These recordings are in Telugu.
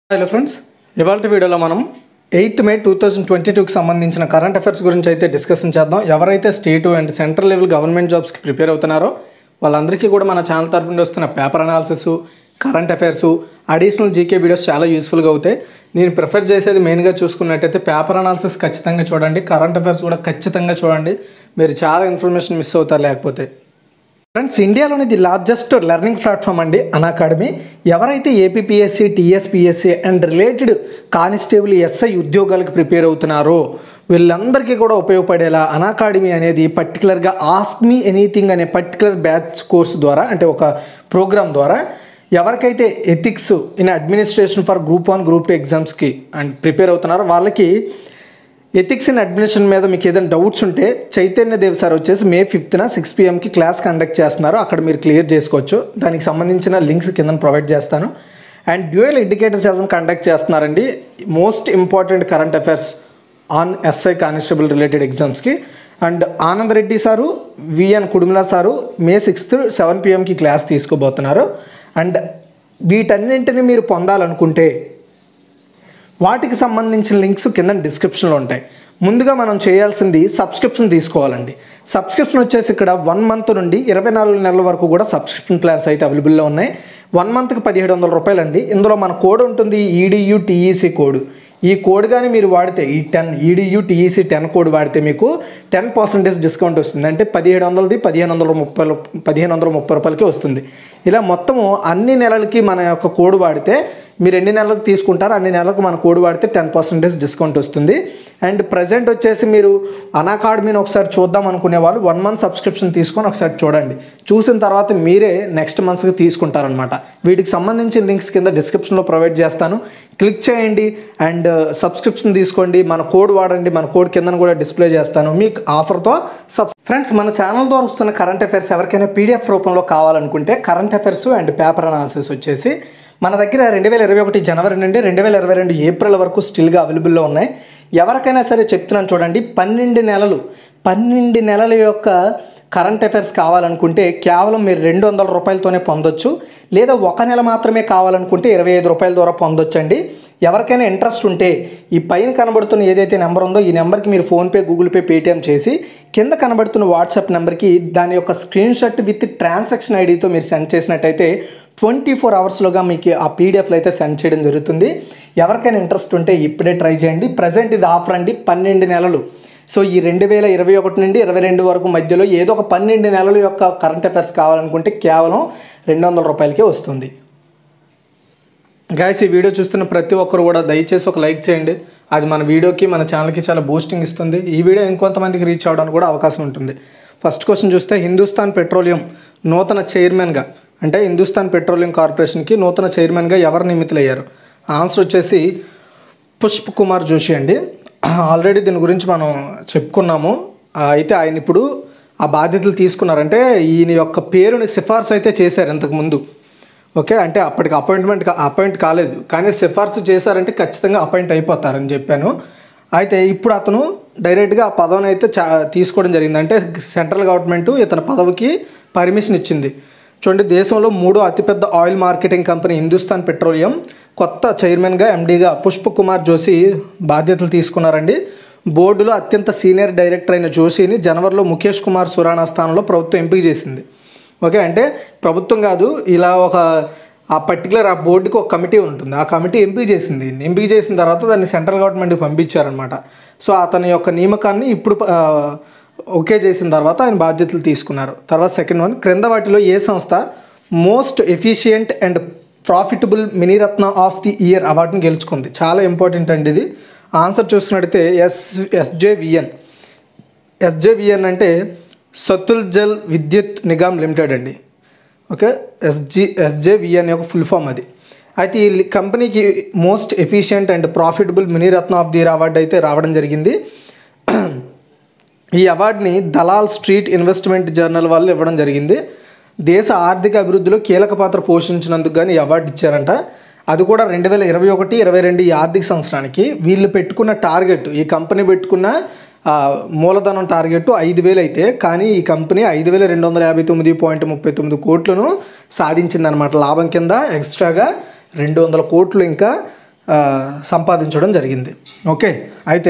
హలో ఫ్రెండ్స్ ఇవాళ వీడియోలో మనం eighth May two thousand twenty టూకి సంబంధించిన కరెంట్ అఫైర్స్ గురించి అయితే డిస్కషన్ చేద్దాం ఎవరైతే state and central level government జాబ్స్కి ప్రిపేర్ అవుతున్నారో వాళ్ళందరికీ కూడా మన ఛానల్ తరపు నుండి వస్తున్న paper analysis current affairs additional GK videos చాలా యూస్ఫుల్గా అవుతాయి నేను ప్రిఫర్ చేసేది మెయిన్గా చూసుకున్నట్టయితే పేపర్ అనాలిసిస్ ఖచ్చితంగా చూడండి కరెంట్ అఫైర్స్ కూడా ఖచ్చితంగా చూడండి మీరు చాలా ఇన్ఫర్మేషన్ మిస్ అవుతారు లేకపోతే ఫ్రెండ్స్ ఇండియాలోని ది లార్జెస్ట్ లెర్నింగ్ ప్లాట్ఫామ్ అండి అనాకాడమీ ఎవరైతే APPSC TSPSC and related constable SI ఉద్యోగాలకు ప్రిపేర్ అవుతున్నారో వీళ్ళందరికీ కూడా ఉపయోగపడేలా అనాకాడమీ అనేది పర్టికులర్గా ఆస్క్ మీ ఎనీథింగ్ అనే పర్టికులర్ బ్యాచ్ కోర్స్ ద్వారా అంటే ఒక ప్రోగ్రామ్ ద్వారా ఎవరికైతే ethics in administration for group one group two ఎగ్జామ్స్కి అండ్ ప్రిపేర్ అవుతున్నారో వాళ్ళకి ఎథిక్స్ ఇన్ అడ్మినిస్ట్రేషన్ మీద మీకు ఏదైనా డౌట్స్ ఉంటే చైతన్య దేవ్ సార్ వచ్చేసి మే ఫిఫ్త్న సిక్స్ పిఎంకి క్లాస్ కండక్ట్ చేస్తున్నారు అక్కడ మీరు క్లియర్ చేసుకోవచ్చు దానికి సంబంధించిన లింక్స్ కింద ప్రొవైడ్ చేస్తాను and dual educator session conduct చేస్తున్నారండి most important current affairs on SI constable related ఎగ్జామ్స్కి and Anand Reddy sir VN Kudumula sir May sixth seven పిఎంకి క్లాస్ తీసుకోబోతున్నారు అండ్ వీటన్నింటిని మీరు పొందాలనుకుంటే వాటికి సంబంధించిన లింక్స్ కింద డిస్క్రిప్షన్లో ఉంటాయి ముందుగా మనం చేయాల్సింది సబ్స్క్రిప్షన్ తీసుకోవాలండి సబ్స్క్రిప్షన్ వచ్చేసి ఇక్కడ వన్ మంత్ నుండి ఇరవై నాలుగు నెలల వరకు కూడా సబ్స్క్రిప్షన్ ప్లాన్స్ అయితే అవైలబుల్లో ఉన్నాయి వన్ మంత్కి పదిహేడు వందల రూపాయలండి ఇందులో మన కోడ్ ఉంటుంది ఈడియు టీఈసీ కోడ్ ఈ కోడ్ కానీ మీరు వాడితే ఈ ten EDU TEC ten code వాడితే మీకు టెన్ పర్సెంటేజ్ డిస్కౌంట్ వస్తుంది అంటే పదిహేడు వందలది పదిహేను వందల ముప్పై రూప- పదిహేను వందల ముప్పై రూపాయలకి వస్తుంది ఇలా మొత్తము అన్ని నెలలకి మన యొక్క కోడ్ వాడితే మీరు ఎన్ని నెలలకు తీసుకుంటారో అన్ని నెలలకు మన కోడ్ వాడితే టెన్ పర్సెంటేజ్ డిస్కౌంట్ వస్తుంది అండ్ ప్రజెంట్ వచ్చేసి మీరు అనాకాడమీని ఒకసారి చూద్దాం అనుకునే వాళ్ళు వన్ మంత్ సబ్స్క్రిప్షన్ తీసుకొని ఒకసారి చూడండి చూసిన తర్వాత మీరే నెక్స్ట్ మంత్స్కి తీసుకుంటారనమాట వీటికి సంబంధించిన లింక్స్ కింద డిస్క్రిప్షన్లో ప్రొవైడ్ చేస్తాను క్లిక్ చేయండి అండ్ సబ్స్క్రిప్షన్ తీసుకోండి మన కోడ్ వాడండి మన కోడ్ కింద కూడా డిస్ప్లే చేస్తాను మీకు ఆఫర్తో సబ్ ఫ్రెండ్స్ మన ఛానల్ ద్వారా వస్తున్న కరెంట్ అఫైర్స్ ఎవరికైనా పీడిఎఫ్ రూపంలో కావాలనుకుంటే current affairs and paper analysis వచ్చేసి మన దగ్గర రెండు వేల ఇరవై ఒకటి జనవరి నుండి రెండు వేల ఇరవై రెండు ఏప్రిల్ వరకు స్టిల్గా అవైలబుల్లో ఉన్నాయి ఎవరికైనా సరే చెప్తున్నాను చూడండి పన్నెండు నెలలు పన్నెండు నెలల యొక్క కరెంట్ అఫైర్స్ కావాలనుకుంటే కేవలం మీరు రెండు వందల రూపాయలతోనే పొందొచ్చు లేదా ఒక నెల మాత్రమే కావాలనుకుంటే ఇరవై ఐదు రూపాయల ద్వారా పొందొచ్చండి ఎవరికైనా ఇంట్రెస్ట్ ఉంటే ఈ పైన కనబడుతున్న ఏదైతే నెంబర్ ఉందో ఈ నెంబర్కి మీరు ఫోన్పే గూగుల్ పే పేటిఎం చేసి కింద కనబడుతున్న వాట్సాప్ నెంబర్కి దాని యొక్క స్క్రీన్ షాట్ విత్ ట్రాన్సాక్షన్ ఐడితో మీరు సెండ్ చేసినట్టయితే ట్వంటీ ఫోర్ అవర్స్లోగా మీకు ఆ పీడిఎఫ్లో అయితే సెండ్ చేయడం జరుగుతుంది ఎవరికైనా ఇంట్రెస్ట్ ఉంటే ఇప్పుడే ట్రై చేయండి ప్రజెంట్ ఇది ఆఫర్ అండి పన్నెండు నెలలు సో ఈ రెండు వేల ఇరవై ఒకటి నుండి ఇరవై రెండు వరకు మధ్యలో ఏదో ఒక పన్నెండు నెలల యొక్క కరెంట్ అఫైర్స్ కావాలనుకుంటే కేవలం రెండు వందల రూపాయలకే వస్తుంది గాయస్ ఈ వీడియో చూస్తున్న ప్రతి ఒక్కరు కూడా దయచేసి ఒక లైక్ చేయండి అది మన వీడియోకి మన ఛానల్కి చాలా బూస్టింగ్ ఇస్తుంది ఈ వీడియో ఇంకొంతమందికి రీచ్ అవ్వడానికి కూడా అవకాశం ఉంటుంది ఫస్ట్ క్వశ్చన్ చూస్తే హిందుస్థాన్ పెట్రోలియం నూతన చైర్మన్గా అంటే హిందుస్థాన్ పెట్రోలియం కార్పొరేషన్కి నూతన చైర్మన్గా ఎవరు నియమితులయ్యారు ఆన్సర్ వచ్చేసి పుష్ప్ కుమార్ జోషి అండి ఆల్రెడీ దీని గురించి మనం చెప్పుకున్నాము ఆ, అయితే ఆయన ఇప్పుడు ఆ బాధ్యతలు తీసుకున్నారంటే ఈయన యొక్క పేరుని సిఫార్సు అయితే చేశారు ఇంతకుముందు ఓకే అంటే అప్పటికి అపాయింట్మెంట్ కా- అపాయింట్ కాలేదు కానీ సిఫార్సు చేశారంటే ఖచ్చితంగా అపాయింట్ అయిపోతారని చెప్పాను అయితే ఇప్పుడు అతను డైరెక్ట్గా ఆ పదవిని అయితే చా తీసుకోవడం జరిగింది అంటే సెంట్రల్ గవర్నమెంట్ ఇతని పదవికి పర్మిషన్ ఇచ్చింది చూడండి దేశంలో మూడో అతిపెద్ద oil marketing company Hindustan Petroleum కొత్త చైర్మన్గా ఎండీగా పుష్ప కుమార్ జోషి బాధ్యతలు తీసుకున్నారండి బోర్డులో అత్యంత సీనియర్ డైరెక్టర్ అయిన జోషిని జనవరిలో ముఖేష్ కుమార్ సురాణా స్థానంలో ప్రభుత్వం ఎంపిక చేసింది ఓకే అంటే ప్రభుత్వం కాదు ఇలా ఒక ఆ పర్టికులర్ ఆ బోర్డుకి ఒక కమిటీ ఉంటుంది ఆ కమిటీ ఎంపిక చేసింది దీన్ని. ఎంపిక చేసిన తర్వాత దాన్ని సెంట్రల్ గవర్నమెంట్కి పంపించారనమాట సో అతని యొక్క నియామకాన్ని ఇప్పుడు ఆ, ఓకే చేసిన తర్వాత ఆయన బాధ్యతలు తీసుకున్నారు తర్వాత సెకండ్ వన్ క్రింద వాటిలో ఏ సంస్థ most efficient and profitable Miniratna of the year అవార్డుని గెలుచుకుంది చాలా ఇంపార్టెంట్ అండి ఇది ఆన్సర్ చూసుకున్నట్టయితే ఎస్ ఎస్జేవిఎన్ ఎస్జేవిఎన్ అంటే సతుల్ జల్ విద్యుత్ నిగమ్ లిమిటెడ్ అండి ఓకే ఎస్జి ఎస్జేవిఎన్ యొక్క ఫుల్ ఫామ్ అది అయితే ఈ కంపెనీకి most efficient and profitable Miniratna of the year award అయితే రావడం జరిగింది ఈ అవార్డుని దలాల్ స్ట్రీట్ ఇన్వెస్ట్మెంట్ జర్నల్ వాళ్ళు ఇవ్వడం జరిగింది దేశ ఆర్థిక అభివృద్ధిలో కీలక పాత్ర పోషించినందుకు కానీ ఈ అవార్డు ఇచ్చారంట అది కూడా రెండు వేల ఇరవై ఒకటి ఇరవై రెండు ఈ ఆర్థిక సంవత్సరానికి వీళ్ళు పెట్టుకున్న టార్గెట్ ఈ కంపెనీ పెట్టుకున్న ఆ, మూలధనం టార్గెట్ ఐదు వేలు అయితే కానీ ఈ కంపెనీ ఐదు వేల రెండు వందల యాభై తొమ్మిది పాయింట్ ముప్పై తొమ్మిది కోట్లను సాధించిందనమాట లాభం కింద ఎక్స్ట్రాగా రెండు వందల కోట్లు ఇంకా ఆ, సంపాదించడం జరిగింది ఓకే అయితే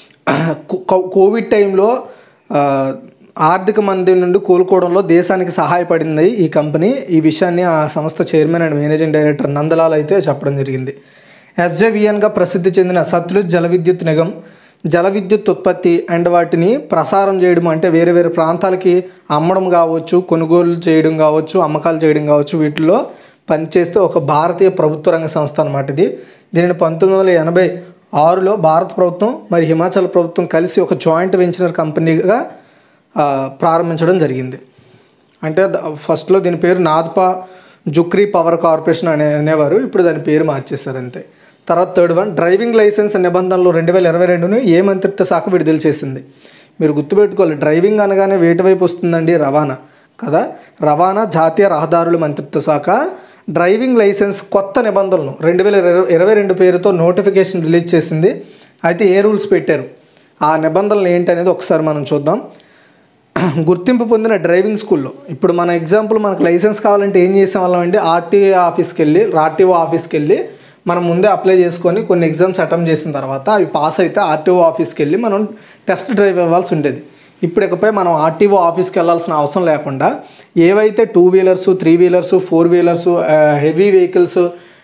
కో- కోవిడ్ టైంలో ఆ, ఆర్థిక మంది నుండి కోలుకోవడంలో దేశానికి సహాయపడింది ఈ కంపెనీ ఈ విషయాన్ని ఆ సంస్థ chairman and managing director Nandlal అయితే చెప్పడం జరిగింది ఎస్జేవిఎన్గా ప్రసిద్ధి చెందిన సత్లుజ్ జల విద్యుత్ నిగమ్ జల విద్యుత్ ఉత్పత్తి అండ్ వాటిని ప్రసారం చేయడం అంటే వేరే వేరే ప్రాంతాలకి అమ్మడం కావచ్చు కొనుగోలు చేయడం కావచ్చు అమ్మకాలు చేయడం కావచ్చు వీటిలో పనిచేస్తే ఒక భారతీయ ప్రభుత్వ రంగ సంస్థ అనమాట ఇది దీనిని పంతొమ్మిది వందల ఎనభై ఆరులో భారత ప్రభుత్వం మరి హిమాచల్ ప్రభుత్వం కలిసి ఒక జాయింట్ వెంచర్ కంపెనీగా ఆ, ప్రారంభించడం జరిగింది అంటే ద- ఫస్ట్లో దీని పేరు నాథ్పా జుక్రీ పవర్ కార్పొరేషన్ అనే అనేవారు ఇప్పుడు దాని పేరు మార్చేశారు అంతే తర్వాత థర్డ్ వన్ డ్రైవింగ్ లైసెన్స్ నిబంధనలు రెండు వేల ఇరవై రెండును ఏ మంత్రిత్వ శాఖ విడుదల చేసింది మీరు గుర్తుపెట్టుకోవాలి డ్రైవింగ్ అనగానే వేటి వైపు వస్తుందండి రవాణా కదా రవాణా జాతీయ రహదారుల మంత్రిత్వ శాఖ డ్రైవింగ్ లైసెన్స్ కొత్త నిబంధనలను రెండు వేల ఇరవై రెండు పేరుతో నోటిఫికేషన్ రిలీజ్ చేసింది అయితే ఏ రూల్స్ పెట్టారు ఆ నిబంధనలు ఏంటి అనేది ఒకసారి మనం చూద్దాం గుర్తింపు పొందిన డ్రైవింగ్ స్కూల్లో ఇప్పుడు మన ఎగ్జాంపుల్ మనకు లైసెన్స్ కావాలంటే ఏం చేసేవాళ్ళం అంటే ఆర్టీఏ ఆఫీస్కి వెళ్ళి ఆర్టీఓ ఆఫీస్కి వెళ్ళి మనం ముందే అప్లై చేసుకొని కొన్ని ఎగ్జామ్స్ అటెంప్ట్ చేసిన తర్వాత అవి పాస్ అయితే ఆర్టీఓ ఆఫీస్కి వెళ్ళి మనం టెస్ట్ డ్రైవ్ ఇవ్వాల్సి ఉండేది ఇప్పుడు ఇకపై మనం ఆర్టీఓ ఆఫీస్కి వెళ్ళాల్సిన అవసరం లేకుండా ఏవైతే two wheelers three wheelers four wheelers heavy vehicles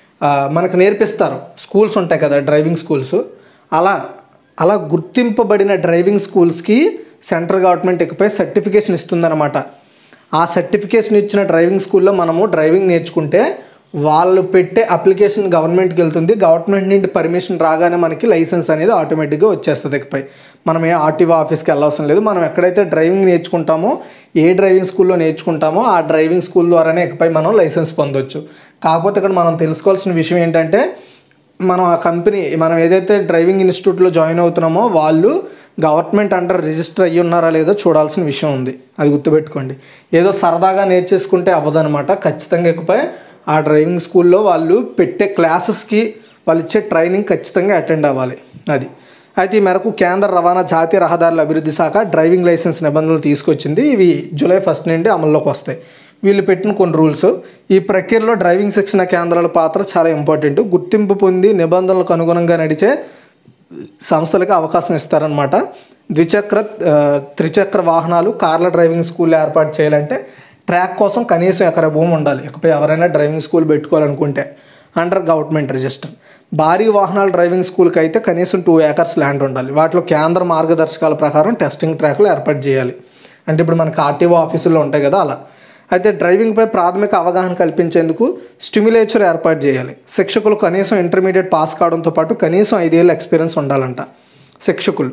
మనకు నేర్పిస్తారు స్కూల్స్ ఉంటాయి కదా డ్రైవింగ్ స్కూల్స్ అలా అలా గుర్తింపబడిన డ్రైవింగ్ స్కూల్స్కి సెంట్రల్ గవర్నమెంట్ ఇకపై సర్టిఫికేషన్ ఇస్తుందన్నమాట ఆ సర్టిఫికేషన్ ఇచ్చిన డ్రైవింగ్ స్కూల్లో మనము డ్రైవింగ్ నేర్చుకుంటే వాళ్ళు పెట్టే అప్లికేషన్ గవర్నమెంట్కి వెళ్తుంది గవర్నమెంట్ నుండి పర్మిషన్ రాగానే మనకి లైసెన్స్ అనేది ఆటోమేటిక్గా వచ్చేస్తుంది ఇకపై మనం ఏ ఆర్టీఓ ఆఫీస్కి వెళ్ళవసరం లేదు మనం ఎక్కడైతే డ్రైవింగ్ నేర్చుకుంటామో ఏ డ్రైవింగ్ స్కూల్లో నేర్చుకుంటామో ఆ డ్రైవింగ్ స్కూల్ ద్వారానే ఇకపై మనం లైసెన్స్ పొందొచ్చు కాకపోతే ఇక్కడ మనం తెలుసుకోవాల్సిన విషయం ఏంటంటే మనం ఆ కంపెనీ మనం ఏదైతే డ్రైవింగ్ ఇన్స్టిట్యూట్లో జాయిన్ అవుతున్నామో వాళ్ళు గవర్నమెంట్ అండర్ రిజిస్టర్ అయ్యి ఉన్నారా లేదో చూడాల్సిన విషయం ఉంది అది గుర్తుపెట్టుకోండి ఏదో సరదాగా నేర్చేసుకుంటే అవ్వదనమాట ఖచ్చితంగా ఇకపై ఆ డ్రైవింగ్ స్కూల్లో వాళ్ళు పెట్టే క్లాసెస్కి వాళ్ళు ఇచ్చే ట్రైనింగ్ ఖచ్చితంగా అటెండ్ అవ్వాలి అది అయితే ఈ మేరకు కేంద్ర రవాణా జాతీయ రహదారుల అభివృద్ధి శాఖ డ్రైవింగ్ లైసెన్స్ నిబంధనలు తీసుకొచ్చింది ఇవి జూలై ఫస్ట్ నుండి అమల్లోకి వస్తాయి వీళ్ళు పెట్టిన కొన్ని రూల్స్ ఈ ప్రక్రియలో డ్రైవింగ్ శిక్షణ కేంద్రాల పాత్ర చాలా ఇంపార్టెంట్ గుర్తింపు పొంది నిబంధనలకు అనుగుణంగా నడిచే సంస్థలకు అవకాశం ఇస్తారనమాట ద్విచక్ర ఆ, త్రిచక్ర వాహనాలు కార్ల డ్రైవింగ్ స్కూల్ ఏర్పాటు చేయాలంటే ట్రాక్ కోసం కనీసం ఎకర భూమి ఉండాలి ఇకపై ఎవరైనా డ్రైవింగ్ స్కూల్ పెట్టుకోవాలనుకుంటే అండర్ గవర్నమెంట్ రిజిస్టర్ భారీ వాహనాల డ్రైవింగ్ స్కూల్కి అయితే కనీసం టూ ఏకర్స్ ల్యాండ్ ఉండాలి వాటిలో కేంద్ర మార్గదర్శకాల ప్రకారం టెస్టింగ్ ట్రాక్లు ఏర్పాటు చేయాలి అంటే ఇప్పుడు మనకి ఆర్టీఓ ఆఫీసుల్లో ఉంటాయి కదా అలా అయితే డ్రైవింగ్పై ప్రాథమిక అవగాహన కల్పించేందుకు స్టిమ్యులేచర్ ఏర్పాటు చేయాలి శిక్షకులు కనీసం ఇంటర్మీడియట్ పాస్ కావడంతో పాటు కనీసం ఐదేళ్ళ ఎక్స్పీరియన్స్ ఉండాలంట శిక్షకులు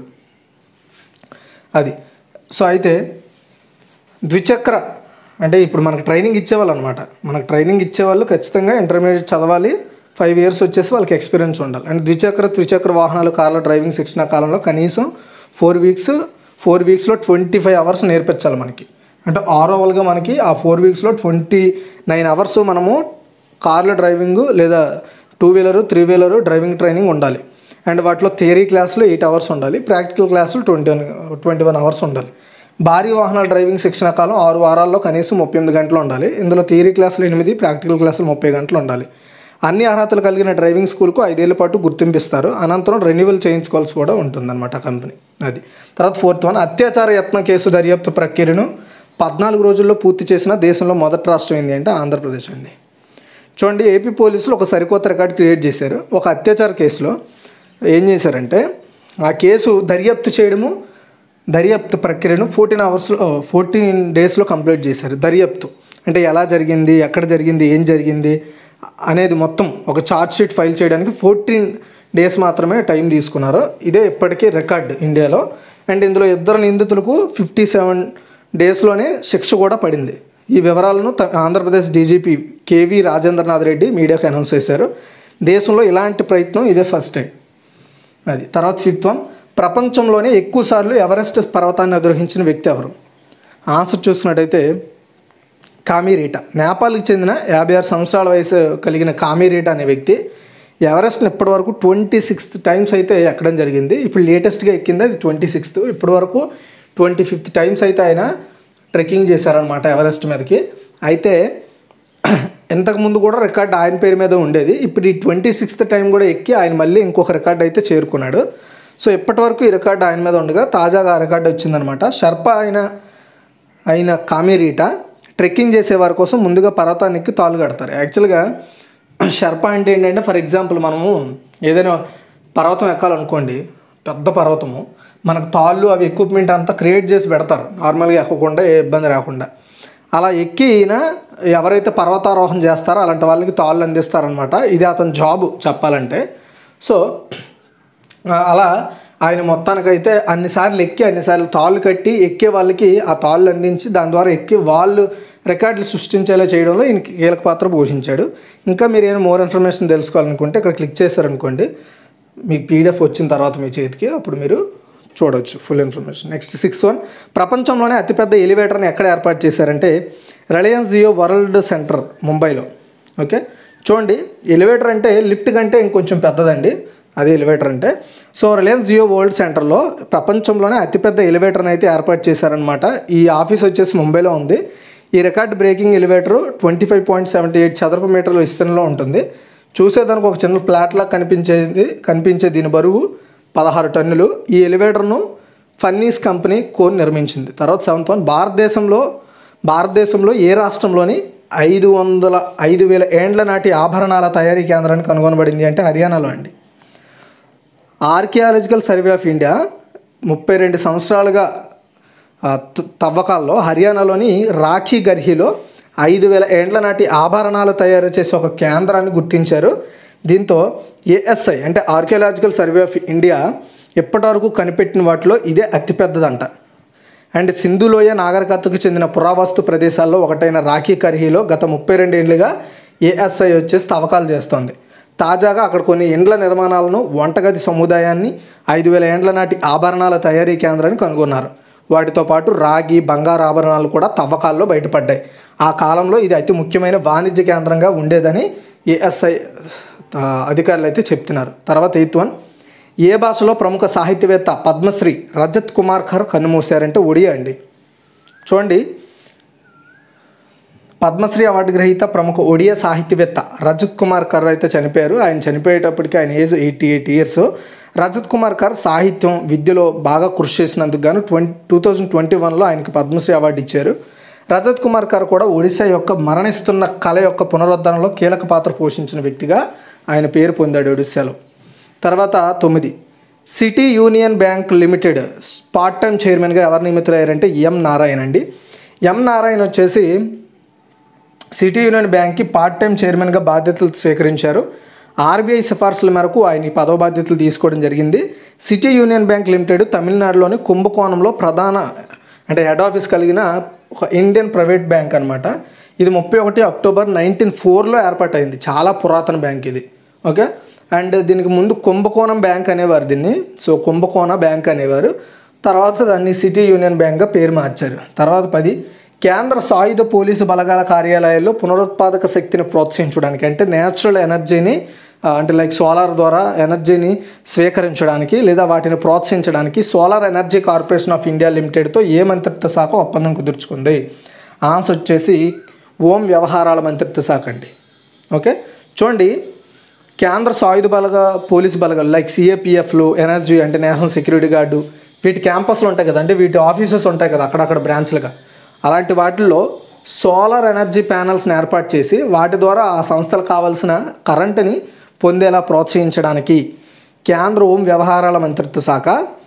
అది సో అయితే ద్విచక్ర అంటే ఇప్పుడు మనకు ట్రైనింగ్ ఇచ్చేవాళ్ళు అనమాట మనకు ట్రైనింగ్ ఇచ్చేవాళ్ళు ఖచ్చితంగా ఇంటర్మీడియట్ చదవాలి ఫైవ్ ఇయర్స్ వచ్చేసి వాళ్ళకి ఎక్స్పీరియన్స్ ఉండాలి అండ్ ద్విచక్ర త్రిచక్ర వాహనాలు కార్ల డ్రైవింగ్ శిక్షణ కాలంలో కనీసం ఫోర్ వీక్స్ ఫోర్ వీక్స్లో ట్వంటీ ఫైవ్ అవర్స్ నేర్పించాలి మనకి అంటే ఓవరాల్గా మనకి ఆ ఫోర్ వీక్స్లో ట్వంటీ నైన్ అవర్స్ మనము కార్ల డ్రైవింగ్ లేదా two wheeler three wheeler driving training ఉండాలి అండ్ వాటిలో థియరీ క్లాసులు ఎయిట్ అవర్స్ ఉండాలి ప్రాక్టికల్ క్లాసులు twenty one twenty one hours ఉండాలి భారీ వాహనాల డ్రైవింగ్ శిక్షణ కాలం ఆరు వారాల్లో కనీసం ముప్పై ఎనిమిది గంటలు ఉండాలి ఇందులో థియరీ క్లాసులు ఎనిమిది ప్రాక్టికల్ క్లాసులు ముప్పై గంటలు ఉండాలి అన్ని అర్హతలు కలిగిన డ్రైవింగ్ స్కూల్కు ఐదేళ్ల పాటు గుర్తింపిస్తారు అనంతరం రెన్యువల్ చేయించుకోవాల్సి కూడా ఉంటుందన్నమాట ఆ కంపెనీ అది తర్వాత ఫోర్త్ వన్ అత్యాచార యత్న కేసు దర్యాప్తు ప్రక్రియను పద్నాలుగు రోజుల్లో పూర్తి చేసిన దేశంలో మొదటి రాష్ట్రం ఏంటి అంటే ఆంధ్రప్రదేశ్ అండి చూడండి ఏపీ పోలీసులు ఒక సరికొత్త రికార్డ్ క్రియేట్ చేశారు ఒక అత్యాచార కేసులో ఏం చేశారంటే ఆ కేసు దర్యాప్తు చేయడము దర్యాప్తు ప్రక్రియను ఫోర్టీన్ అవర్స్లో ఫోర్టీన్ డేస్లో కంప్లీట్ చేశారు దర్యాప్తు అంటే ఎలా జరిగింది ఎక్కడ జరిగింది ఏం జరిగింది అనేది మొత్తం ఒక చార్ట్ షీట్ ఫైల్ చేయడానికి ఫోర్టీన్ డేస్ మాత్రమే టైం తీసుకున్నారు ఇదే ఇప్పటికీ రికార్డ్ ఇండియాలో అండ్ ఇందులో ఇద్దరు నిందితులకు ఫిఫ్టీ సెవెన్ డేస్లోనే శిక్ష కూడా పడింది ఈ వివరాలను త- ఆంధ్రప్రదేశ్ డీజీపీ కేవీ రాజేంద్రనాథ్ రెడ్డి మీడియాకు అనౌన్స్ చేశారు దేశంలో ఇలాంటి ప్రయత్నం ఇదే ఫస్ట్ టైం అది తర్వాత ఫిఫ్త్ వన్ ప్రపంచంలోనే ఎక్కువ సార్లు ఎవరెస్ట్ పర్వతాన్ని అధిరోహించిన వ్యక్తి ఎవరు ఆన్సర్ చూసినట్టయితే కామిరీటా నేపాల్కి చెందిన యాభై ఆరు సంవత్సరాల వయసు కలిగిన కామిరీటా అనే వ్యక్తి ఎవరెస్ట్ని ఇప్పటివరకు ట్వంటీ సిక్స్త్ టైమ్స్ అయితే ఎక్కడం జరిగింది ఇప్పుడు లేటెస్ట్గా ఎక్కింది అది ట్వంటీ సిక్స్త్ ఇప్పటివరకు ట్వంటీ ఫిఫ్త్ టైమ్స్ అయితే ఆయన ట్రెక్కింగ్ చేశారనమాట ఎవరెస్ట్ మీదకి అయితే ఇంతకుముందు కూడా రికార్డ్ ఆయన పేరు మీద ఉండేది ఇప్పుడు ఈ ట్వంటీ సిక్స్త్ టైం కూడా ఎక్కి ఆయన మళ్ళీ ఇంకొక రికార్డ్ అయితే చేరుకున్నాడు సో ఇప్పటి వరకు ఈ రికార్డు ఆయన మీద ఉండగా తాజాగా ఆ రికార్డు వచ్చిందనమాట షర్ప ఆయన అయిన కామిరీట ట్రెక్కింగ్ చేసే వారి కోసం ముందుగా పర్వతానికి తాళ్ళు కడతారు యాక్చువల్గా షర్ప అంటే ఏంటంటే ఫర్ ఎగ్జాంపుల్ మనము ఏదైనా పర్వతం ఎక్కాలనుకోండి పెద్ద పర్వతము మనకు తాళ్ళు అవి ఎక్విప్మెంట్ అంతా క్రియేట్ చేసి పెడతారు నార్మల్గా ఎక్కకుండా ఏ ఇబ్బంది రాకుండా అలా ఎక్కి ఈయన ఎవరైతే పర్వతారోహణ చేస్తారో అలాంటి వాళ్ళకి తాళ్ళు అందిస్తారనమాట ఇది అతని జాబు చెప్పాలంటే సో ఆ, అలా ఆయన మొత్తానికైతే అన్నిసార్లు ఎక్కి అన్నిసార్లు తాళ్ళు కట్టి ఎక్కే వాళ్ళకి ఆ తాళ్ళు అందించి దాని ద్వారా ఎక్కి వాళ్ళు రికార్డులు సృష్టించేలా చేయడంలో ఈయన కీలక పాత్ర పోషించాడు ఇంకా మీరు ఏమైనా మోర్ ఇన్ఫర్మేషన్ తెలుసుకోవాలనుకుంటే ఇక్కడ క్లిక్ చేశారనుకోండి మీకు పీడిఎఫ్ వచ్చిన తర్వాత మీ చేతికి అప్పుడు మీరు చూడవచ్చు full information next sixth one ప్రపంచంలోనే అతిపెద్ద ఎలివేటర్ని ఎక్కడ ఏర్పాటు చేశారంటే రిలయన్స్ జియో వరల్డ్ సెంటర్ ముంబైలో ఓకే చూడండి ఎలివేటర్ అంటే లిఫ్ట్ కంటే ఇంకొంచెం పెద్దదండి అది ఎలివేటర్ అంటే సో రిలయన్స్ జియో వరల్డ్ సెంటర్లో ప్రపంచంలోనే అతిపెద్ద ఎలివేటర్ని అయితే ఏర్పాటు చేశారనమాట ఈ ఆఫీస్ వచ్చేసి ముంబైలో ఉంది ఈ record breaking elevator twenty five point seventy eight చదరపు మీటర్ల విస్తీర్ణంలో ఉంటుంది చూసేదానికి ఒక చిన్న ఫ్లాట్లా కనిపించేది కనిపించే దీని బరువు పదహారు టన్నులు ఈ ఎలివేటర్ను ఫన్నీస్ కంపెనీ కోన్ నిర్మించింది తర్వాత సెవెంత్ వన్ భారతదేశంలో భారతదేశంలో ఏ రాష్ట్రంలోని ఐదు వందల ఐదు వేల ఏండ్ల నాటి ఆభరణాల తయారీ కేంద్రాన్ని కనుగొనబడింది అంటే హర్యానాలో అండి ఆర్కియాలజికల్ సర్వే ఆఫ్ ఇండియా ముప్పై రెండు సంవత్సరాలుగా ఆ, త- తవ్వకాల్లో హర్యానాలోని రాఖీ గర్హిలో ఐదు వేల ఏండ్ల నాటి ఆభరణాలు తయారు చేసే ఒక కేంద్రాన్ని గుర్తించారు దీంతో ఏఎస్ఐ అంటే ఆర్కియాలజికల్ సర్వే ఆఫ్ ఇండియా ఇప్పటివరకు కనిపెట్టిన వాటిలో ఇదే అతిపెద్దదంట అండ్ సింధులోయ నాగరికతకు చెందిన పురావస్తు ప్రదేశాల్లో ఒకటైన రాఖీ కర్హీలో గత ముప్పై రెండు ఏళ్ళుగా ఏఎస్ఐ వచ్చేసి తవ్వకాలు చేస్తోంది తాజాగా అక్కడ కొన్ని ఇండ్ల నిర్మాణాలను వంటగది సముదాయాన్ని ఐదు వేల ఏండ్ల నాటి ఆభరణాల తయారీ కేంద్రాన్ని కనుగొన్నారు వాటితో పాటు రాగి బంగారు ఆభరణాలు కూడా తవ్వకాల్లో బయటపడ్డాయి ఆ కాలంలో ఇది అతి ముఖ్యమైన వాణిజ్య కేంద్రంగా ఉండేదని ఏఎస్ఐ ఆ, అధికారులు అయితే చెప్తున్నారు తర్వాత ఎయిత్ వన్ ఏ భాషలో ప్రముఖ సాహిత్యవేత్త పద్మశ్రీ రజత్ కుమార్ ఖర్ కన్నుమూశారంటే ఒడియా అండి చూడండి పద్మశ్రీ అవార్డు గ్రహీత ప్రముఖ ఒడియా సాహిత్యవేత్త రజత్ కుమార్ కర్ అయితే చనిపోయారు ఆయన చనిపోయేటప్పటికి ఆయన age eighty eight years Rajat Kumar Kar సాహిత్యం విద్యలో బాగా కృషి చేసినందుకు గాను ట్వంటీ టూ థౌజండ్ ట్వంటీ వన్లో ఆయనకి పద్మశ్రీ అవార్డు ఇచ్చారు రజత్ కుమార్ కర్ కూడా ఒడిశా యొక్క మరణిస్తున్న కళ యొక్క పునరుద్ధరణలో కీలక పాత్ర పోషించిన వ్యక్తిగా ఆయన పేరు పొందాడు ఒడిశాలో తర్వాత తొమ్మిది city union bank limited part time చైర్మన్గా ఎవరు నియమితులయ్యారంటే ఎం నారాయణ అండి ఎం నారాయణ వచ్చేసి సిటీ యూనియన్ బ్యాంక్కి పార్ట్ టైం చైర్మన్గా బాధ్యతలు స్వీకరించారు ఆర్బీఐ సిఫార్సుల మేరకు ఆయన ఈ పదవ బాధ్యతలు తీసుకోవడం జరిగింది సిటీ యూనియన్ బ్యాంక్ లిమిటెడ్ తమిళనాడులోని కుంభకోణంలో ప్రధాన అంటే హెడ్ ఆఫీస్ కలిగిన ఒక ఇండియన్ ప్రైవేట్ బ్యాంక్ అనమాట ఇది ముప్పై ఒకటి అక్టోబర్ నైన్టీన్ ఫోర్లో ఏర్పాటైంది చాలా పురాతన బ్యాంక్ ఇది ఓకే అండ్ దీనికి ముందు కుంభకోణం బ్యాంక్ అనేవారు దీన్ని సో కుంభకోణ బ్యాంక్ అనేవారు తర్వాత దాన్ని సిటీ యూనియన్ బ్యాంక్గా పేరు మార్చారు తర్వాత పది కేంద్ర సాయుధ పోలీసు బలగాల కార్యాలయాల్లో పునరుత్పాదక శక్తిని ప్రోత్సహించడానికి అంటే నేచురల్ ఎనర్జీని ఆ, అంటే లైక్ సోలార్ ద్వారా ఎనర్జీని స్వీకరించడానికి లేదా వాటిని ప్రోత్సహించడానికి solar energy corporation of India లిమిటెడ్తో ఏ మంత్రిత్వ శాఖ ఒప్పందం కుదుర్చుకుంది ఆన్సర్ వచ్చేసి ఓం వ్యవహారాల మంత్రిత్వ శాఖ అండి ఓకే చూడండి కేంద్ర సాయుధ బలగ పోలీస్ బలగాలు లైక్ సిఏపిఎఫ్లు ఎన్ఎస్జీ అంటే నేషనల్ సెక్యూరిటీ గార్డు వీటి క్యాంపస్లు ఉంటాయి కదా అంటే వీటి ఆఫీసెస్ ఉంటాయి కదా అక్కడక్కడ బ్రాంచ్లుగా అలాంటి వాటిల్లో సోలార్ ఎనర్జీ ప్యానల్స్ని ఏర్పాటు చేసి వాటి ద్వారా ఆ సంస్థలకు కావాల్సిన కరెంటుని పొందేలా ప్రోత్సహించడానికి కేంద్ర హోం వ్యవహారాల మంత్రిత్వ శాఖ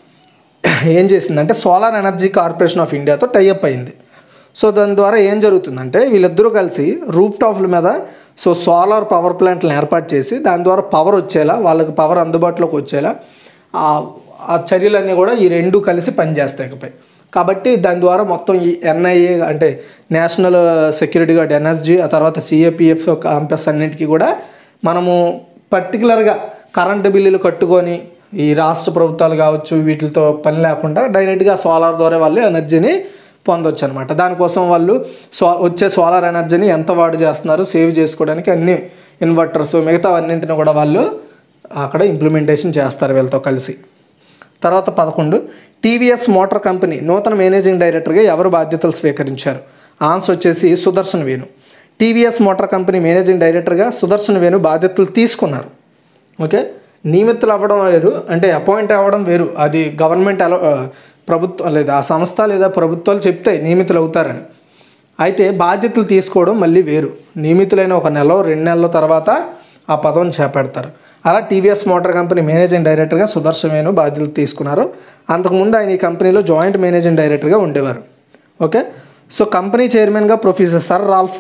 ఏం చేసిందంటే సోలార్ ఎనర్జీ కార్పొరేషన్ ఆఫ్ ఇండియాతో టైఅప్ అయింది సో దాని ద్వారా ఏం జరుగుతుందంటే వీళ్ళిద్దరూ కలిసి రూఫ్ టాప్ల మీద సో సోలార్ పవర్ ప్లాంట్లను ఏర్పాటు చేసి దాని ద్వారా పవర్ వచ్చేలా వాళ్ళకి పవర్ అందుబాటులోకి వచ్చేలా ఆ- ఆ చర్యలన్నీ కూడా ఈ రెండు కలిసి పనిచేస్తాయి ఇకపై కాబట్టి దాని ద్వారా మొత్తం ఈ ఎన్ఐఏ అంటే నేషనల్ సెక్యూరిటీ గార్డ్ ఎన్ఎస్జీ ఆ తర్వాత సిఏపిఎఫ్ క్యాంపస్ అన్నింటికి కూడా మనము పర్టికులర్గా కరెంటు బిల్లులు కట్టుకొని ఈ రాష్ట్ర ప్రభుత్వాలు కావచ్చు వీటితో పని లేకుండా డైరెక్ట్గా సోలార్ ద్వారా వాళ్ళు ఎనర్జీని పొందొచ్చు అనమాట దానికోసం వాళ్ళు సో వచ్చే సోలార్ ఎనర్జీని ఎంత వాడు చేస్తున్నారు సేవ్ చేసుకోవడానికి అన్ని ఇన్వర్టర్స్ మిగతా అన్నింటిని కూడా వాళ్ళు అక్కడ ఇంప్లిమెంటేషన్ చేస్తారు వీళ్ళతో కలిసి తర్వాత పదకొండు టీవీఎస్ మోటార్ కంపెనీ నూతన మేనేజింగ్ డైరెక్టర్గా ఎవరు బాధ్యతలు స్వీకరించారు ఆన్సర్ వచ్చేసి Sudarshan Venu TVS motor company managing డైరెక్టర్గా సుదర్శన్ వేణు బాధ్యతలు తీసుకున్నారు ఓకే నియమితులు అవ్వడం వేరు అంటే అపాయింట్ అవ్వడం వేరు అది గవర్నమెంట్ అలో ప్రభుత్వం లేదా ఆ సంస్థ లేదా ప్రభుత్వాలు చెప్తాయి నియమితులు అవుతారని అయితే బాధ్యతలు తీసుకోవడం మళ్ళీ వేరు నియమితులైన ఒక నెల రెండు నెలల తర్వాత ఆ పదవిని చేపడతారు అలా టీవీఎస్ మోటార్ కంపెనీ మేనేజింగ్ డైరెక్టర్గా సుదర్శన్ వేణు బాధ్యతలు తీసుకున్నారు అంతకుముందు ఆయన ఈ కంపెనీలో జాయింట్ మేనేజింగ్ డైరెక్టర్గా ఉండేవారు ఓకే సో కంపెనీ చైర్మన్గా professor sir Ralf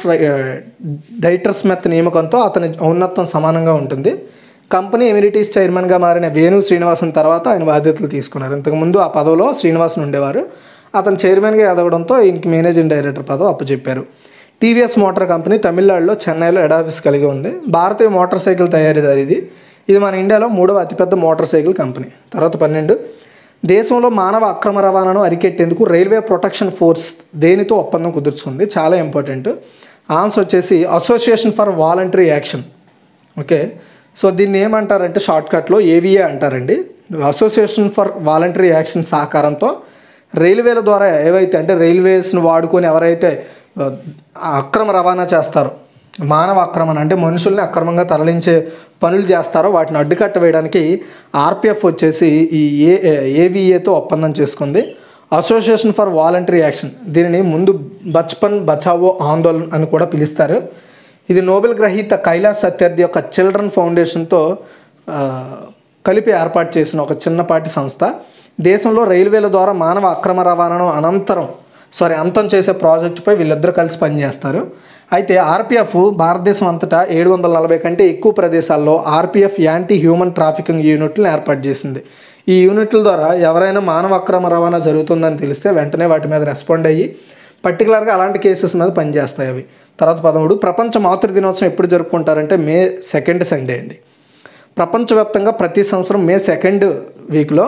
Dieter Speth నియామకంతో అతని ఔన్నత్వం సమానంగా ఉంటుంది కంపెనీ ఎమిరిటీస్ చైర్మన్గా మారిన వేణు శ్రీనివాసన్ తర్వాత ఆయన బాధ్యతలు తీసుకున్నారు ఇంతకుముందు ఆ పదవిలో శ్రీనివాసన్ ఉండేవారు అతను చైర్మన్గా ఎదగడంతో ఈయనకి మేనేజింగ్ డైరెక్టర్ పదవి అప్పచెప్పారు టీవీఎస్ మోటార్ కంపెనీ తమిళనాడులో చెన్నైలో హెడ్ ఆఫీస్ కలిగి ఉంది భారతీయ మోటార్ సైకిల్ తయారీదారు ఇది ఇది మన ఇండియాలో మూడవ అతిపెద్ద మోటార్ సైకిల్ కంపెనీ తర్వాత పన్నెండు దేశంలో మానవ అక్రమ రవాణాను అరికెట్టేందుకు రైల్వే ప్రొటెక్షన్ ఫోర్స్ దేనితో ఒప్పందం కుదుర్చుకుంది చాలా ఇంపార్టెంట్ ఆన్సర్ వచ్చేసి association for voluntary action okay so దీన్ని ఏమంటారంటే షార్ట్కట్లో ఏవిఏ అంటారండి అసోసియేషన్ ఫర్ వాలంటరీ యాక్షన్ సహకారంతో రైల్వేల ద్వారా ఏవైతే అంటే రైల్వేస్ను వాడుకొని ఎవరైతే ఆ, అక్రమ రవాణా చేస్తారో మానవ ఆక్రమణ అంటే మనుషుల్ని అక్రమంగా తరలించే పనులు చేస్తారో వాటిని అడ్డుకట్ట వేయడానికి ఆర్పిఎఫ్ వచ్చేసి ఈ ఏ ఏవిఏతో ఒప్పందం చేసుకుంది అసోసియేషన్ ఫర్ వాలంటరీ యాక్షన్ దీనిని ముందు బచ్పన్ బచావో ఆందోళన్ అని కూడా పిలుస్తారు ఇది నోబెల్ గ్రహీత కైలాస్ సత్యార్థి యొక్క చిల్డ్రన్ ఫౌండేషన్తో ఆ, కలిపి ఏర్పాటు చేసిన ఒక చిన్నపాటి సంస్థ దేశంలో రైల్వేల ద్వారా మానవ అక్రమ రవాణాను అనంతరం సారీ అంతం చేసే ప్రాజెక్టుపై వీళ్ళిద్దరూ కలిసి పనిచేస్తారు అయితే ఆర్పిఎఫ్ భారతదేశం అంతటా ఏడు వందల నలభై కంటే ఎక్కువ ప్రదేశాల్లో ఆర్పిఎఫ్ యాంటీ హ్యూమన్ ట్రాఫికింగ్ యూనిట్లను ఏర్పాటు చేసింది ఈ యూనిట్ల ద్వారా ఎవరైనా మానవ అక్రమ రవాణా జరుగుతుందని తెలిస్తే వెంటనే వాటి మీద రెస్పాండ్ అయ్యి పర్టికులర్గా అలాంటి కేసెస్ మీద పనిచేస్తాయి అవి తర్వాత పదమూడు ప్రపంచ మాతృ దినోత్సవం ఎప్పుడు జరుపుకుంటారంటే మే సెకండ్ సండే అండి ప్రపంచవ్యాప్తంగా ప్రతి సంవత్సరం మే సెకండ్ వీక్లో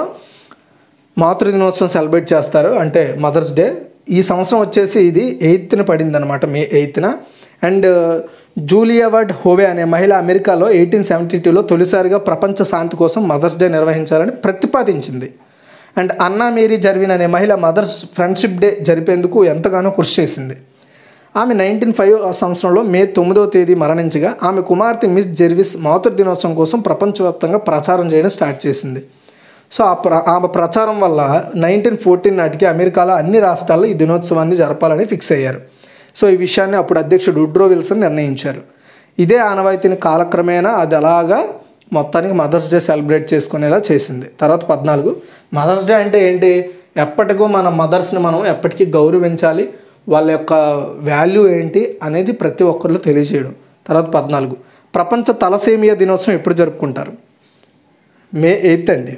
మాతృ దినోత్సవం సెలబ్రేట్ చేస్తారు అంటే మదర్స్ డే ఈ సంవత్సరం వచ్చేసి ఇది ఎయిత్న పడింది అనమాట మే ఎయిత్న అండ్ జూలియా వర్డ్ హోవే అనే మహిళ అమెరికాలో ఎయిటీన్ సెవెంటీ టూలో తొలిసారిగా ప్రపంచ శాంతి కోసం మదర్స్ డే నిర్వహించాలని ప్రతిపాదించింది అండ్ అన్నా మేరీ జర్విన్ అనే మహిళ మదర్స్ ఫ్రెండ్షిప్ డే జరిపేందుకు ఎంతగానో కృషి చేసింది ఆమె నైన్టీన్ ఫైవ్ సంవత్సరంలో మే తొమ్మిదవ తేదీ మరణించగా ఆమె కుమార్తె మిస్ జెర్విస్ మాతృ దినోత్సవం కోసం ప్రపంచవ్యాప్తంగా ప్రచారం చేయడం స్టార్ట్ చేసింది సో ఆ ప్ర ఆమె ప్రచారం వల్ల నైన్టీన్ ఫోర్టీన్ నాటికి అమెరికాలో అన్ని రాష్ట్రాల్లో ఈ దినోత్సవాన్ని జరపాలని ఫిక్స్ అయ్యారు సో ఈ విషయాన్ని అప్పుడు అధ్యక్షుడు ఉడ్రో విల్సన్ నిర్ణయించారు ఇదే ఆనవాయితీని కాలక్రమేణా అది అలాగా మొత్తానికి మదర్స్ డే సెలబ్రేట్ చేసుకునేలా చేసింది తర్వాత పద్నాలుగు మదర్స్ డే అంటే ఏంటి ఎప్పటికో మన మదర్స్ని మనం ఎప్పటికీ గౌరవించాలి వాళ్ళ యొక్క వాల్యూ ఏంటి అనేది ప్రతి ఒక్కరిలో తెలియజేయడం తర్వాత పద్నాలుగు ప్రపంచ తలసేమియా దినోత్సవం ఎప్పుడు జరుపుకుంటారు మే ఎయిత్ అండి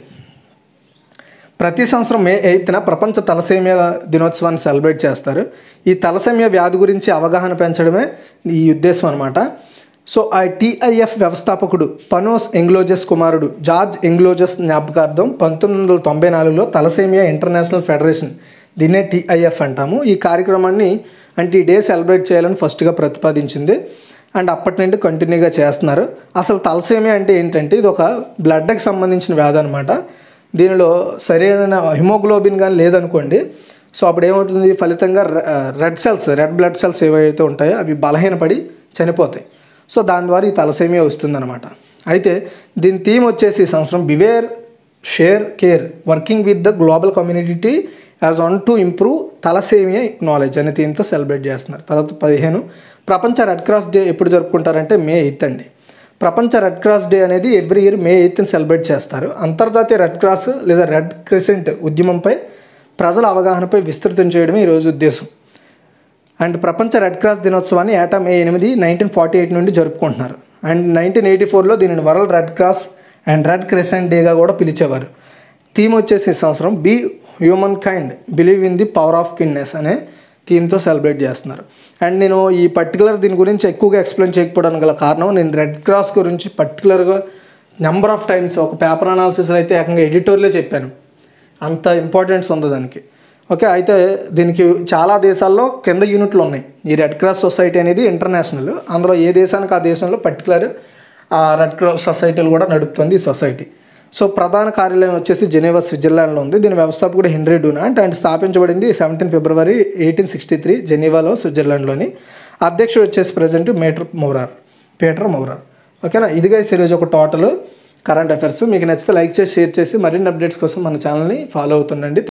ప్రతి సంవత్సరం మే ఎయిత్న ప్రపంచ తలసేమియా దినోత్సవాన్ని సెలబ్రేట్ చేస్తారు ఈ తలసేమియా వ్యాధి గురించి అవగాహన పెంచడమే ఈ ఉద్దేశం అనమాట సో ఆ టీఐఎఫ్ వ్యవస్థాపకుడు పనోస్ ఎంగ్లోజెస్ కుమారుడు జార్జ్ ఎంగ్లోజెస్ జ్ఞాపకార్థం పంతొమ్మిది వందల తొంభై నాలుగులో తలసేమియా ఇంటర్నేషనల్ ఫెడరేషన్ దీన్నే టీఐఎఫ్ అంటాము ఈ కార్యక్రమాన్ని అంటే ఈ డే సెలబ్రేట్ చేయాలని ఫస్ట్గా ప్రతిపాదించింది అండ్ అప్పటి నుండి కంటిన్యూగా చేస్తున్నారు అసలు తలసేమియా అంటే ఏంటంటే ఇది ఒక బ్లడ్కి సంబంధించిన వ్యాధి అనమాట దీనిలో సరైన హిమోగ్లోబిన్ కానీ లేదనుకోండి సో అప్పుడు ఏమవుతుంది ఫలితంగా red cells red blood cells ఏవైతే ఉంటాయో అవి బలహీనపడి చనిపోతాయి సో దాని ద్వారా ఈ తలసేమియా వస్తుందన్నమాట అయితే దీని థీమ్ వచ్చేసి ఈ సంవత్సరం be aware share care working with the global community as on to improve thalassaemia knowledge అనే థీమ్తో సెలబ్రేట్ చేస్తున్నారు తర్వాత పదిహేను ప్రపంచ రెడ్ క్రాస్ డే ఎప్పుడు జరుపుకుంటారంటే మే ఎయిత్ అండి ప్రపంచ రెడ్ క్రాస్ డే అనేది ఎవ్రీ ఇయర్ మే ఎయిత్ని సెలబ్రేట్ చేస్తారు అంతర్జాతీయ రెడ్ క్రాస్ లేదా రెడ్ క్రిసెంట్ ఉద్యమంపై ప్రజల అవగాహనపై విస్తృతం చేయడమే ఈరోజు ఉద్దేశం అండ్ ప్రపంచ రెడ్ క్రాస్ దినోత్సవాన్ని ఏటా మే ఎనిమిది నైన్టీన్ ఫార్టీ ఎయిట్ నుండి జరుపుకుంటున్నారు అండ్ నైన్టీన్ ఎయిటీ ఫోర్లో దీనిని world red cross and red crescent డేగా కూడా పిలిచేవారు థీమ్ వచ్చేసి ఈ సంవత్సరం be human kind believe in the power of kindness అనే థీమ్తో సెలబ్రేట్ చేస్తున్నారు అండ్ నేను ఈ పర్టికులర్ దీని గురించి ఎక్కువగా ఎక్స్ప్లెయిన్ చేయకపోవడానికి గల కారణం నేను రెడ్ క్రాస్ గురించి పర్టికులర్గా నెంబర్ ఆఫ్ టైమ్స్ ఒక పేపర్ అనాలిసిస్లో అయితే ఏకంగా ఎడిటోర్లే చెప్పాను అంత ఇంపార్టెన్స్ ఉంది దానికి ఓకే అయితే దీనికి చాలా దేశాల్లో కింద యూనిట్లు ఉన్నాయి ఈ రెడ్ క్రాస్ సొసైటీ అనేది ఇంటర్నేషనల్ అందులో ఏ దేశానికి ఆ దేశంలో పర్టికులర్ ఆ రెడ్ క్రాస్ సొసైటీలు కూడా నడుపుతుంది ఈ సొసైటీ సో ప్రధాన కార్యాలయం వచ్చేసి జెనీవా స్విట్జర్లాండ్లో ఉంది దీని వ్యవస్థాపకుడు హెన్రీ డూనాంట్ అండ్ స్థాపించబడింది seventeen February eighteen sixty three జెనీవాలో స్విట్జర్లాండ్లోని అధ్యక్షుడు వచ్చేసి present Peter Maurer Peter Maurer ఓకేనా ఇదిగా ఈరోజు ఒక టోటల్ కరెంట్ అఫైర్స్ మీకు నచ్చితే లైక్ చేసి షేర్ చేసి మరిన్ని అప్డేట్స్ కోసం మన ఛానల్ని ఫాలో అవుతుండండి